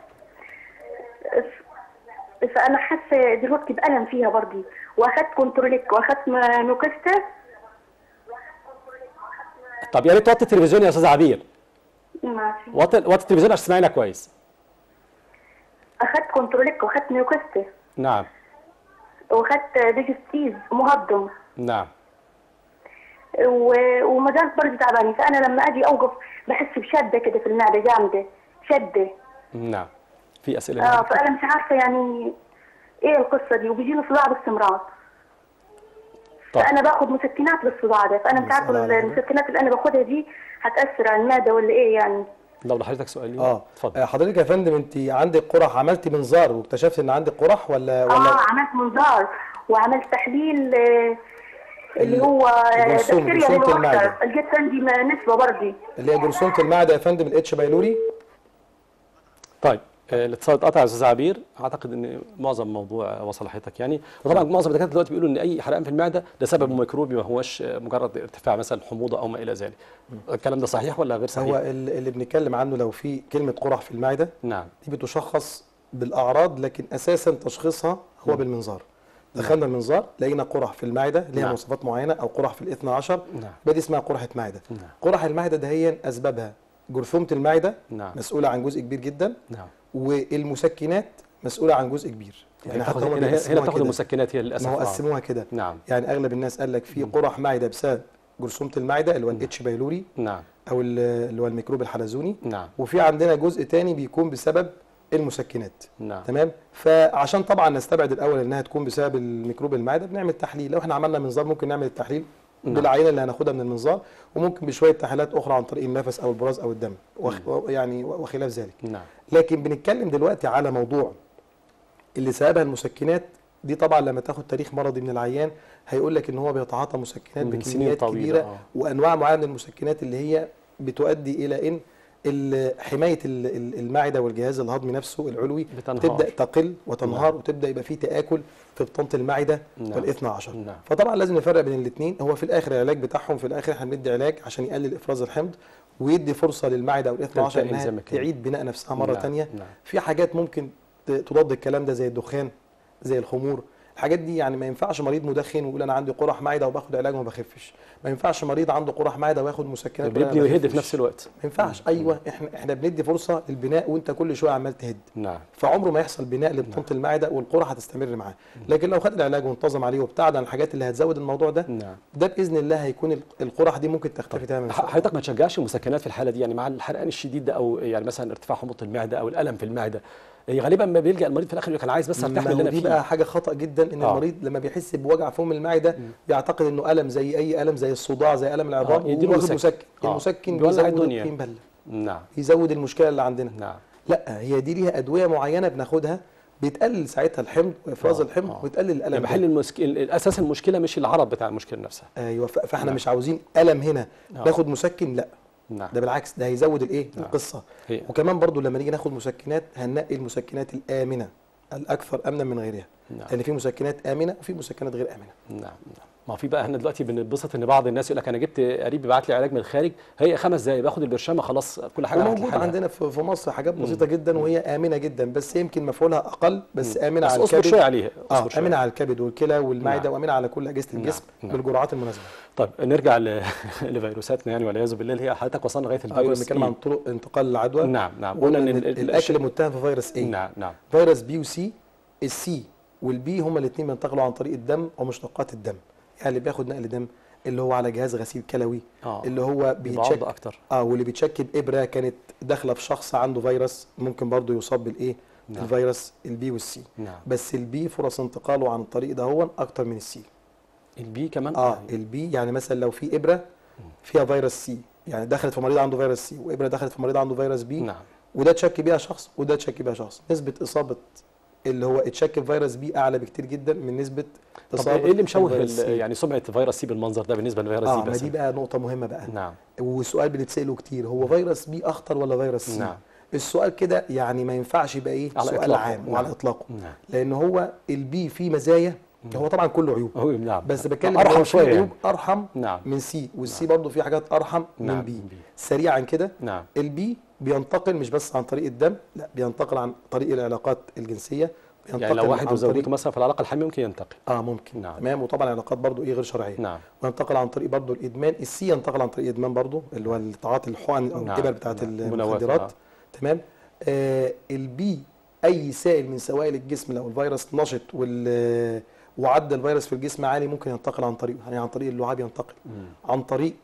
ف- فانا حاسه دلوقتي بالم فيها برضي واخدت كنتروليك واخدت م- نوكستا طب يا ريت توطي التلفزيون يا استاذ عبير ماشي وطي وطي التلفزيون عشان تسمعينا كويس اخدت كنتروليك واخدت نوكستا نعم واخدت ديجستيز مهضم نعم و- وما زالت برضه تعبانه فانا لما اجي اوقف بحس بشده كده في المعده جامده شده نعم في اسئله اه فانا مش عارفه يعني ايه القصه دي وبيجيني صداع باستمرار طيب. فانا باخد مسكنات للصداع ده فانا مش عارفه مسألة على المسكنات اللي انا باخدها دي هتاثر على المعده ولا ايه يعني لو لحضرتك سؤال لي اه اتفضل آه، حضرتك يا فندم انت عندك قرح عملتي منظار واكتشفت ان عندك قرح ولا ولا اه عملت منظار وعملت تحليل آه، اللي هو آه، الجرثومة، بكتيريا جرثومة اللي هو المعدة. أكتر. لقيت عندي م- نسبه برضه اللي هي جرثومه المعده يا فندم الاتش بايلوري طيب آه، الاتصال اتقطع يا استاذ عبير اعتقد ان معظم الموضوع وصل لحضرتك يعني وطبعا معظم الدكاتره دلوقتي بيقولوا ان اي حرقان في المعده ده سبب ميكروبي ما هوش آه، مجرد ارتفاع مثلا حموضه او ما الى ذلك الكلام ده صحيح ولا غير هو صحيح ال- اللي بنتكلم عنه لو في كلمه قرح في المعده نعم دي بتشخص بالاعراض لكن اساسا تشخيصها هو بالمنظار دخلنا المنظار لقينا قرح في المعده ليها نعم. مواصفات معينه او قرح في الاثنى عشر نعم. يبقى دي اسمها قرحه معده نعم. قرح المعده ده هي اسبابها جرثومه المعده نعم. مسؤوله عن جزء كبير جدا نعم والمسكنات مسؤوله عن جزء كبير يعني حتى تاخد هما هنا هنا بيقسموها تاخد كده. المسكنات هي للاسف ما هو آه. قسموها كده نعم يعني اغلب الناس قال لك في قرح معده بسبب جرثومه المعده اللي هو الاتش بايلوري نعم او ال- اللي هو الميكروب الحلزوني نعم وفي عندنا جزء تاني بيكون بسبب المسكنات نعم تمام فعشان طبعا نستبعد الاول انها تكون بسبب الميكروب المعده بنعمل تحليل لو احنا عملنا منظار ممكن نعمل التحليل نعم. بالعينه اللي هناخدها من المنظار وممكن بشويه تحليلات اخرى عن طريق النفس او البراز او الدم وخ... يعني وخلاف ذلك نعم لكن بنتكلم دلوقتي على موضوع اللي سببها المسكنات دي طبعا لما تاخد تاريخ مرضي من العيان هيقول لك ان هو بيتعاطى مسكنات من سنين بكميات طويلة، كبيره آه. وانواع معينه من المسكنات اللي هي بتؤدي الى ان ال- حمايه ال- ال- المعده والجهاز الهضمي نفسه العلوي بتنهار. تبدا تقل وتنهار وتبدا يبقى في تاكل في بطانه المعده نعم. والاثنى عشر نعم. فطبعا لازم نفرق بين الاثنين هو في الاخر العلاج بتاعهم في الاخر احنا بندي علاج عشان يقلل افراز الحمض ويدي فرصه للمعده والاثنى عشر تلتئم زي انها ما كان. تعيد بناء نفسها مره نعم. ثانيه نعم. في حاجات ممكن ت- تضاد الكلام ده زي الدخان زي الخمور الحاجات دي يعني ما ينفعش مريض مدخن ويقول انا عندي قرح معده وباخد علاج وما بخفش ما ينفعش مريض عنده قرح معده وياخد مسكنات ويقول أنا بيبني ما ويهد في بخفش. نفس الوقت ما ينفعش ايوه احنا احنا بندي فرصه للبناء وانت كل شويه عمال تهد نعم فعمره ما يحصل بناء لبطانه المعده والقرحه هتستمر معاه لكن لو خد العلاج وانتظم عليه وابتعد عن الحاجات اللي هتزود الموضوع ده نعم ده باذن الله هيكون ال- القرح دي ممكن تختفي تماما إن شاء الله. حضرتك ما تشجعش المسكنات في الحاله دي يعني مع الحرقان الشديد ده او يعني مثلا ارتفاع حموضه المعده او الالم في المعده إيه غالبا ما بيلجا المريض في الاخر يقول لك انا عايز بس ارتاح من ما اللي هو انا دي فيه بقى حاجه خطا جدا ان آه. المريض لما بيحس بوجع فم المعده بيعتقد انه الم زي اي الم زي الصداع زي الم العظام آه، يديله وياخد مسكن. مسكن آه. المسكن بيولع بيزود الدنيا. الطين بله نعم يزود المشكله اللي عندنا نعم لا هي دي ليها ادويه معينه بناخدها بيتقلل ساعتها الحمض وافراز آه، الحمض آه. ويتقلل الالم يعني ده. بحل المسك... اساس المشكله مش العرض بتاع المشكله نفسها ايوه ف- فاحنا نعم. مش عاوزين الم هنا آه. ناخد مسكن لا نعم ده بالعكس ده هيزود الايه نعم. القصه هي. وكمان برضو لما نيجي ناخد مسكنات هننقي المسكنات الامنه الاكثر امنا من غيرها نعم. لان في مسكنات امنه وفي مسكنات غير امنه نعم نعم ما في بقى احنا دلوقتي بنتبسط ان بعض الناس يقول لك انا جبت قريب بيبعت لي علاج من الخارج هي خمس دقايق باخد البرشامه خلاص كل حاجه راحت وموجود لحالها. عندنا في في مصر حاجات بسيطه جدا وهي امنه جدا بس يمكن مفعولها اقل بس امنه بس على اصبر الكبد شويه عليها اه اصبر شويه امنه على الكبد والكلى والمعده نعم. وامنه على كل اجهزه نعم. الجسم نعم. بالجرعات المناسبه طيب نرجع ل... لفيروساتنا يعني والعياذ بالله اللي هي حضرتك وصلنا لغايه آه، كنا الفيروس بنتكلم عن طرق انتقال العدوى نعم نعم قلنا ان إن ال- ال- الاكل متهم في فيروس ايه نعم نعم فيروس بي وسي السي والبي هما الاثنين بينتقلوا عن طريق الدم ومشتقات الدم يعني اللي بياخد نقل دم اللي هو على جهاز غسيل كلوي اه اللي هو بيبقى عرض بيتشك اكتر اه واللي بيتشك بابره كانت داخله في شخص عنده فيروس ممكن برضه يصاب بالايه نعم. الفيروس البي والسي نعم بس البي فرص انتقاله عن الطريق ده هو اكتر من السي البي كمان اه البي يعني مثلا لو في ابره فيها فيروس سي يعني دخلت في مريض عنده فيروس سي وابره دخلت في مريض عنده فيروس بي نعم وده تشك بيها شخص وده تشك بيها شخص نسبه اصابه اللي هو اتشك بفيروس بي اعلى بكتير جدا من نسبه طب اصابه ايه اللي مشوه الفيروس ال- سي. يعني سمعه فيروس سي بالمنظر ده بالنسبه لفيروس اه سي ما بس دي بقى نقطه مهمه بقى نعم وسؤال بنتساله كتير هو فيروس بي اخطر ولا فيروس سي نعم. السؤال كده يعني ما ينفعش يبقى ايه على سؤال إطلاقه. عام نعم. وعلى اطلاقه نعم لان هو البي فيه مزايا هو طبعا كله عيوب هو نعم بس بتكلم ارحم إن هو شويه فيه عيوب يعني. ارحم نعم من سي والسي برضه فيه حاجات ارحم نعم، من بي من بي. سريعا كده نعم البي بينتقل مش بس عن طريق الدم لا بينتقل عن طريق العلاقات الجنسيه بينتقل يعني لو واحد عن وزوجته طريق مثلا في العلاقه الحميميه ممكن ينتقل اه ممكن نعم. تمام وطبعا العلاقات برضه ايه غير شرعيه نعم وينتقل عن طريق برضه الادمان السي ينتقل عن طريق الادمان برضه اللي هو التعاطي الحقن او نعم، الابر بتاعت نعم. منوفة، المخدرات آه. تمام آه البي اي سائل من سوائل الجسم لو الفيروس نشط وال وعدى الفيروس في الجسم عالي ممكن ينتقل عن طريقه يعني عن طريق اللعاب ينتقل مم. عن طريق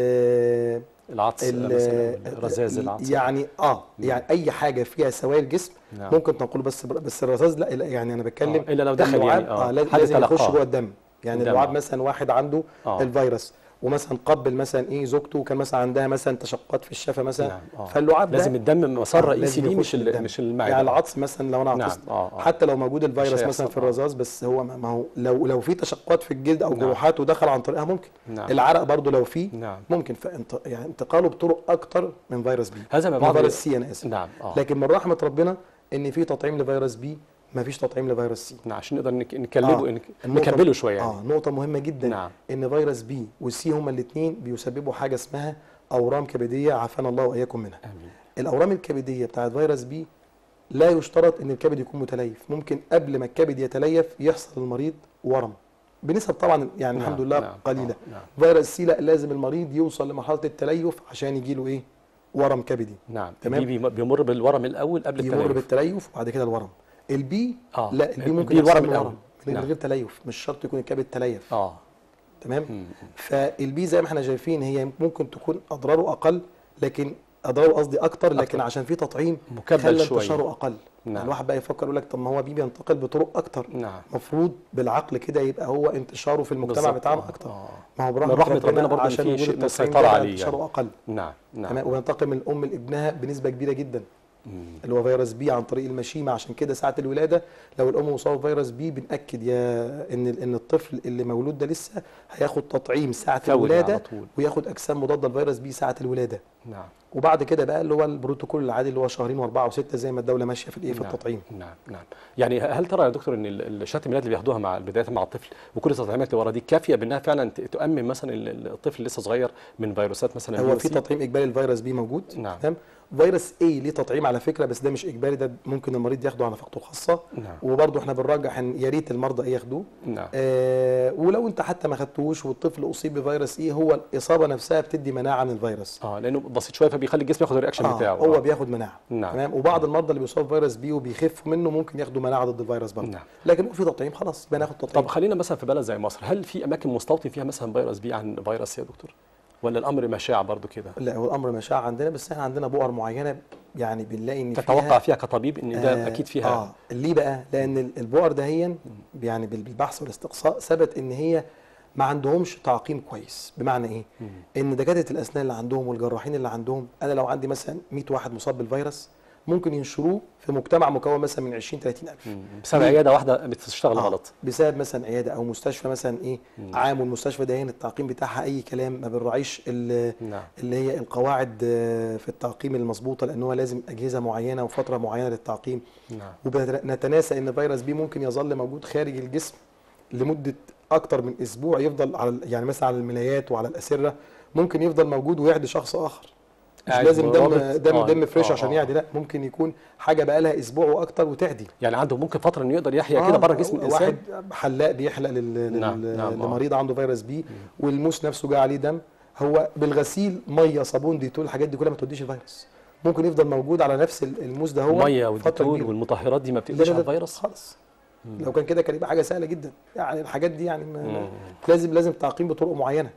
ال العطس ال- مثلا رذاذ العطس يعني اه يعني اي حاجه فيها سوائل جسم نعم. ممكن تنقله بس بس الرذاذ لا لا، يعني انا بتكلم آه، إلا لو دخل اللعاب يعني، آه، اه لازم حد لازم يخش تلقاه. جوه الدم يعني الدم، اللعاب آه. مثلا واحد عنده آه. الفيروس ومثلا قبل مثلا ايه زوجته وكان مثلا عندها مثلا تشققات في الشفه مثلا نعم، آه. فاللعاب ده لازم الدم مسار آه، رئيسي لازم ليه يخش مش ال- الدم. مش المعده يعني العطس مثلا لو انا نعم، عطست آه، آه. حتى لو موجود الفيروس هيحصل، مثلا في آه. الرذاذ بس هو ما ما هو لو لو في تشققات في الجلد او نعم. جروحات ودخل عن طريقها ممكن نعم. العرق برضو لو فيه نعم ممكن فانت يعني انتقاله بطرق اكتر من فيروس بي هذا ما من بعض فيروس سي انا اسف نعم اه لكن من رحمه ربنا ان في تطعيم لفيروس بي ما فيش تطعيم لفيروس سي نعم عشان نقدر نك- نكلبه آه. نك- النقطة- نكبله شويه يعني اه نقطه مهمه جدا نعم. ان فيروس بي والسي هما الاثنين بيسببوا حاجه اسمها اورام كبديه عافانا الله واياكم منها امين الاورام الكبديه بتاعت فيروس بي لا يشترط ان الكبد يكون متليف ممكن قبل ما الكبد يتليف يحصل للمريض ورم بنسب طبعا يعني نعم، الحمد لله نعم، قليله آه، نعم. فيروس سي لا لازم المريض يوصل لمرحله التليف عشان يجي له ايه ورم كبدي نعم تمام. تمام بي بيمر بالورم الاول قبل يمر التليف بالتليف وبعد كده الورم البي آه. لا البي البي ممكن الورم يحصل له الأول. ورم من نعم. غير تليف مش شرط يكون الكبد تليف اه تمام مم. فالبي زي ما احنا شايفين هي ممكن تكون اضراره اقل لكن اضراره قصدي اكتر لكن أكتر. عشان في تطعيم مكبل خلى شوية. انتشاره اقل نعم. يعني الواحد بقى يفكر يقول لك طب ما هو بي بينتقل بطرق اكتر نعم المفروض بالعقل كده يبقى هو انتشاره في المجتمع بالظبط. بتاعنا آه، اكتر آه. ما هو من برحمه رحمة ربنا برضه إن عشان في وجود شيء من التطعيم السيطرة ده بقى عليه انتشاره يعني. اقل نعم نعم تمام وينتقل من الام لابنها بنسبه كبيره جدا مم. اللي هو فيروس بي عن طريق المشيمه عشان كده ساعه الولاده لو الام مصابه بفيروس بي بناكد يا ان ان الطفل اللي مولود ده لسه هياخد تطعيم ساعه فوري على الولاده طول. وياخد اجسام مضاده لفيروس بي ساعه الولاده نعم وبعد كده بقى اللي هو البروتوكول العادي اللي هو شهرين واربعه وسته زي ما الدوله ماشيه في الايه في نعم. التطعيم نعم نعم يعني هل ترى يا دكتور ان ال- الشهاده الميلاد اللي بياخدوها مع بدايه مع الطفل وكل التطعيمات اللي ورا دي كافيه بانها فعلا ت- تؤمن مثلا ال- الطفل لسه صغير من فيروسات مثلا هو في الفيروس تطعيم اجباري الفيروس بي موجود نعم. تمام فيروس اي ليه تطعيم على فكره بس ده مش اجباري ده ممكن المريض ياخده على نفقته الخاصه نعم وبرضه احنا بنرجح ان يا ريت المرضى ايه ياخدوه نعم آه ولو انت حتى ما خدتوش والطفل اصيب بفيروس ايه هو الاصابه نفسها بتدي مناعه من الفيروس اه لانه بسيط شويه فبيخلي الجسم ياخد الرياكشن آه بتاعه هو آه. بياخد مناعه نعم. تمام وبعض المرضى اللي بيصابوا بفيروس بي وبيخفوا منه ممكن ياخدوا مناعه ضد الفيروس برضه نعم. لكن هو في تطعيم خلاص بناخد تطعيم طب خلينا مثلا في بلد زي مصر هل في اماكن مستوطن فيها مثلا فيروس بي عن فيروس يا دكتور ولا الامر مشاع برضو كده لا هو الامر مشاع عندنا بس احنا عندنا بؤر معينه يعني بنلاقي ان تتوقع فيها فيها كطبيب ان ده آه، اكيد فيها اه ليه بقى لان ال- البؤر دهيا يعني بال- بالبحث والاستقصاء ثبت ان هي ما عندهمش تعقيم كويس بمعنى ايه مم. ان دكاتره الاسنان اللي عندهم والجراحين اللي عندهم انا لو عندي مثلا 100 واحد مصاب بالفيروس ممكن ينشروه في مجتمع مكون مثلا من 20 30 الف مم. بسبب عياده واحده بتشتغل آه، غلط بسبب مثلا عياده او مستشفى مثلا ايه عام والمستشفى ده التعقيم بتاعها اي كلام ما بنراعيش ال- نعم اللي هي القواعد آه، في التعقيم المظبوطه لان هو لازم اجهزه معينه وفتره معينه للتعقيم نعم وبنتناسى ان فيروس بي ممكن يظل موجود خارج الجسم لمده اكتر من اسبوع يفضل على يعني مثلا على الملايات وعلى الاسره ممكن يفضل موجود ويعدي شخص اخر مش قاعد لازم دم مرابط. دم آه، دم فريش آه، عشان آه. يعدي لا ممكن يكون حاجه بقى لها اسبوع واكتر وتعدي يعني عنده ممكن فتره انه يقدر يحيا كده بره جسم الانسان واحد حلاق بيحلق لل... نعم، لل... نعم، آه. لمريض عنده فيروس بي والموس نفسه جه عليه دم هو بالغسيل ميه صابون ديتول الحاجات دي كلها ما توديش الفيروس ممكن يفضل موجود على نفس ال- الموس ده هو ميه فترة والديتول كبيرة. والمطهرات دي ما لا بتقلش لا على لا الفيروس خالص لو كان كده كان يبقى حاجه سهله جدا يعني الحاجات دي يعني ما مم. لازم لازم تعقيم بطرق معينه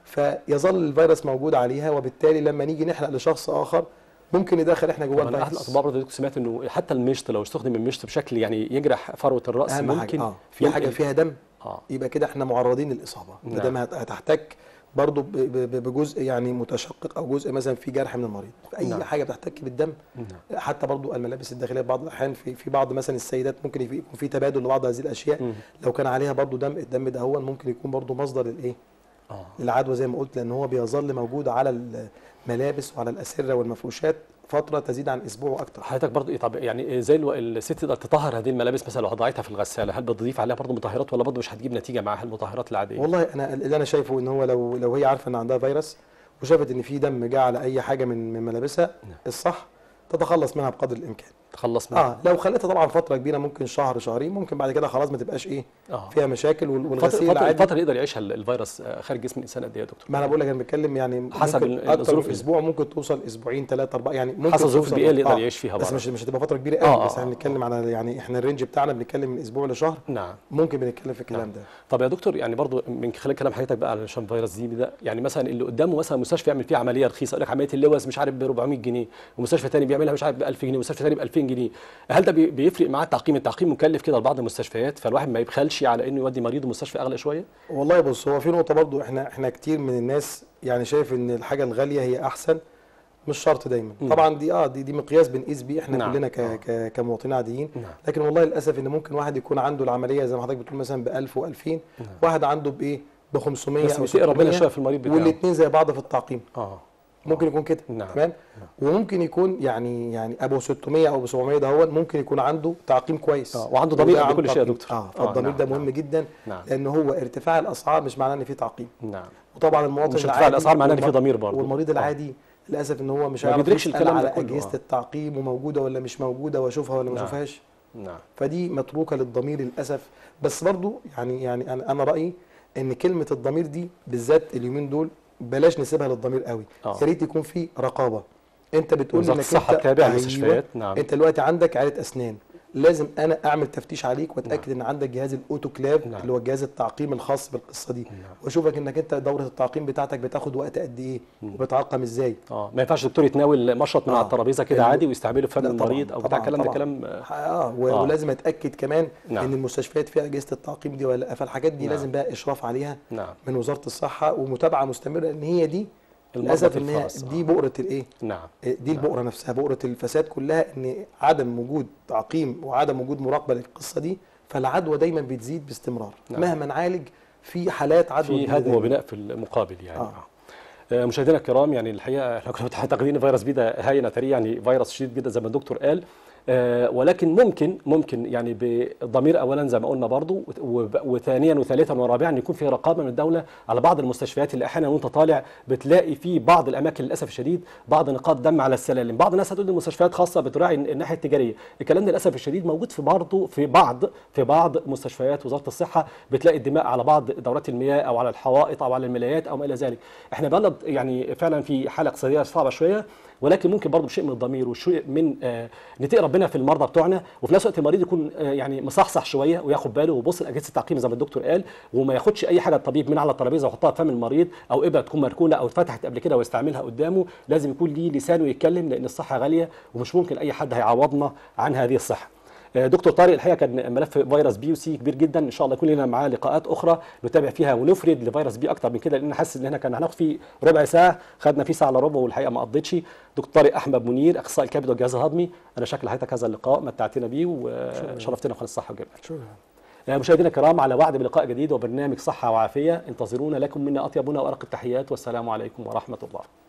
فيظل الفيروس موجود عليها وبالتالي لما نيجي نحلق لشخص اخر ممكن ندخل احنا جواه انا احد الفيروس الاطباء برضه سمعت انه حتى المشط لو استخدم المشط بشكل يعني يجرح فروه الراس اهم ممكن حاجه اه في حاجه ينقل- فيها دم اه يبقى كده احنا معرضين للاصابه نعم. ما دام هت- هتحتك برضه ب- ب- بجزء يعني متشقق او جزء مثلا في جرح من المريض في اي نعم. حاجه بتحتك بالدم نعم. حتى برضو الملابس الداخليه في بعض الاحيان في في بعض مثلا السيدات ممكن يكون في تبادل لبعض هذه الاشياء مم. لو كان عليها برضو دم الدم ده هو ممكن يكون برضو مصدر للايه اه للعدوى زي ما قلت لان هو بيظل موجود على الملابس وعلى الاسره والمفروشات فتره تزيد عن اسبوع واكثر حضرتك برضه ايه طب يعني زي الو... الست تقدر تطهر هذه الملابس مثلا لو وضعتها في الغساله هل بتضيف عليها برضه مطهرات ولا برضه مش هتجيب نتيجه معاها المطهرات العاديه؟ والله انا اللي انا شايفه ان هو لو لو هي عارفه ان عندها فيروس وشافت ان في دم جه على اي حاجه من من ملابسها نعم. الصح تتخلص منها بقدر الامكان تخلص منها اه لو خليتها طبعا فتره كبيره ممكن شهر شهرين ممكن بعد كده خلاص ما تبقاش ايه اه فيها مشاكل وال- فترة والغسيل فترة, العادي الفترة اللي يقدر يعيشها ال- الفيروس آه، خارج جسم الانسان قد ايه يا دكتور؟ ما انا بقول لك انا بتكلم يعني حسب ممكن ال- اكتر الظروف من ال- اسبوع ممكن توصل اسبوعين ثلاثه اربعه يعني ممكن حسب الظروف توصل- البيئية اللي يقدر آه، يعيش فيها بس برضه. مش مش هتبقى فتره كبيره آه، قوي آه، بس احنا آه. بنتكلم على يعني احنا الرينج بتاعنا بنتكلم من اسبوع لشهر نعم ممكن بنتكلم في الكلام ده طب يا دكتور يعني برضو من خلال كلام حضرتك بقى علشان فيروس دي ده يعني مثلا اللي قدامه مثلا مستشفى يعمل فيه عمليه رخيصه يقول لك عمليه اللوز مش عارف ب 400 جنيه ومستشفى ثاني بيعملها مش عارف ب 1000 جنيه ومستشفى ثاني ب 2000 جنيه هل ده بي- بيفرق معاه التعقيم التعقيم مكلف كده لبعض المستشفيات فالواحد ما يبخلش على انه يودي مريضه مستشفى اغلى شويه والله بص هو في نقطه برضو احنا احنا كتير من الناس يعني شايف ان الحاجه الغاليه هي احسن مش شرط دايما مم. طبعا دي اه دي, دي مقياس بنقيس بيه احنا نعم. كلنا ك آه. ك كمواطنين عاديين نعم. لكن والله للاسف ان ممكن واحد يكون عنده العمليه زي ما حضرتك بتقول مثلا ب 1000 و2000 نعم. واحد عنده بايه ب 500 بس او بيتقي ربنا 600 شويه في المريض بتاعه والاثنين زي بعض في التعقيم اه ممكن يكون كده نعم. تمام وممكن يكون يعني يعني ابو 600 او ب 700 ده هو ممكن يكون عنده تعقيم كويس آه، وعنده ضمير وده قبل عنده كل شيء يا تعقيم. دكتور. اه آه، فالضمير نعم، ده مهم نعم. جدا نعم لان هو ارتفاع الاسعار مش معناه ان في تعقيم نعم وطبعا المواطن مش ارتفاع العادي الاسعار معناه ان في والم- ضمير برضه والمريض آه. العادي للاسف ان هو مش ما هيعرف بيدركش يسأل الكلام ده على كله، اجهزه آه. التعقيم وموجوده ولا مش موجوده واشوفها ولا ما نعم. اشوفهاش نعم فدي متروكه للضمير للاسف بس برضو يعني يعني انا انا رايي ان كلمه الضمير دي بالذات اليومين دول بلاش نسيبها للضمير قوي آه. يا ريت يكون في رقابه انت بتقول وزارة انك الصحة انت تتابع أيوة، المستشفيات نعم انت دلوقتي عندك عياده اسنان لازم انا اعمل تفتيش عليك واتاكد ان عندك جهاز الاوتوكلاف نعم. اللي هو جهاز التعقيم الخاص بالقصه دي نعم. واشوفك انك انت دوره التعقيم بتاعتك بتاخد وقت قد ايه وبتعقم ازاي اه ما ينفعش الدكتور يتناول مشرط من آه. على الترابيزه كده ال- عادي ويستعمله في فم لا طبعاً، المريض او بتاع طبعاً، الكلام ده طبعاً. كلام آه، اه و- آه. ولازم اتاكد كمان نعم. ان المستشفيات فيها اجهزه التعقيم دي ولا لا فالحاجات دي نعم. لازم بقى اشراف عليها نعم من وزاره الصحه ومتابعه مستمره ان هي دي المرضى للاسف ان هي الفرس، آه. دي بؤره الايه نعم دي البؤره نفسها بؤره الفساد كلها ان عدم وجود تعقيم وعدم وجود مراقبه للقصه دي فالعدوى دايما بتزيد باستمرار نعم. مهما نعالج في حالات عدوى في جديدة هدم دايماً. وبناء في المقابل يعني آه. آه. مشاهدينا الكرام يعني الحقيقه احنا كنا متعتقدين فيروس بي ده هاين اتاريه يعني فيروس شديد جدا زي ما الدكتور قال آه ولكن ممكن ممكن يعني بضمير اولا زي ما قلنا برضو وب- وثانيا وثالثا ورابعا يكون في رقابه من الدوله على بعض المستشفيات اللي احيانا وانت طالع بتلاقي في بعض الاماكن للاسف الشديد بعض نقاط دم على السلالم بعض الناس هتقول دي مستشفيات خاصه بتراعي الناحيه التجاريه الكلام ده للاسف الشديد موجود في برضه في بعض في بعض مستشفيات وزاره الصحه بتلاقي الدماء على بعض دورات المياه او على الحوائط او على الملايات او ما الى ذلك احنا بلد يعني فعلا في حاله اقتصاديه صعبه شويه ولكن ممكن برضه بشيء من الضمير وشيء من آه نتقي ربنا في المرضى بتوعنا وفي نفس الوقت المريض يكون آه يعني مصحصح شويه وياخد باله ويبص لاجهزه التعقيم زي ما الدكتور قال وما ياخدش اي حاجه الطبيب من على الترابيزه ويحطها في فم المريض او ابره تكون مركونه او اتفتحت قبل كده ويستعملها قدامه لازم يكون ليه لسانه يتكلم لان الصحه غاليه ومش ممكن اي حد هيعوضنا عن هذه الصحه آه، دكتور طارق الحقيقه كان ملف فيروس بي وسي كبير جدا ان شاء الله يكون لنا معاه لقاءات اخرى نتابع فيها ونفرد لفيروس بي اكتر من كده لان حاسس ان احنا كان هناخد فيه ربع ساعه خدنا فيه ساعه الا ربع والحقيقه ما قضيتش دكتور طارق احمد منير اخصائي الكبد والجهاز الهضمي انا شكل حضرتك هذا اللقاء متعتنا بيه وشرفتنا وخير الصحه والجمال شكرا آه، مشاهدينا الكرام على وعد بلقاء جديد وبرنامج صحه وعافيه انتظرونا لكم منا اطيب هنا وارق التحيات والسلام عليكم ورحمه الله